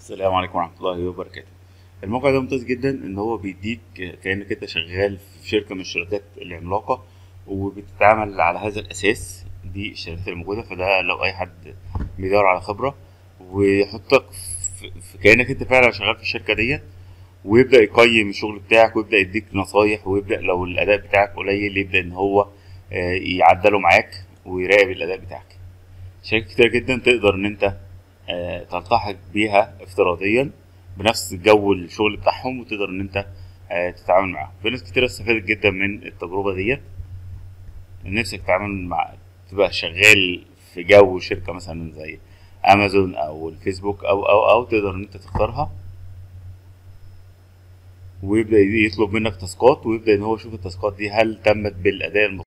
السلام عليكم ورحمة الله وبركاته الموقع ده ممتاز جدا ان هو بيديك كأنك انت شغال في شركة من الشركات العملاقة وبتتعامل على هذا الاساس دي الشركات الموجودة فده لو اي حد بيدور على خبرة ويحطك في في- كأنك انت فعلا شغال في الشركة ديت ويبدأ يقيم الشغل بتاعك ويبدأ يديك نصايح ويبدأ لو الأداء بتاعك قليل يبدأ إن هو آه، يعدله معاك ويراقب الأداء بتاعك شركات كتير جدا تقدر إن أنت آه، تلتحق بيها افتراضيا بنفس جو الشغل بتاعهم وتقدر ان انت آه، تتعامل معاهم في ناس كتير استفادت جدا من التجربة ديت نفسك تتعامل مع تبقى شغال في جو شركة مثلا زي امازون او الفيسبوك او او او تقدر ان انت تختارها ويبدأ يطلب منك تاسكات ويبدأ ان هو يشوف التاسكات دي هل تمت بالاداء المطلوب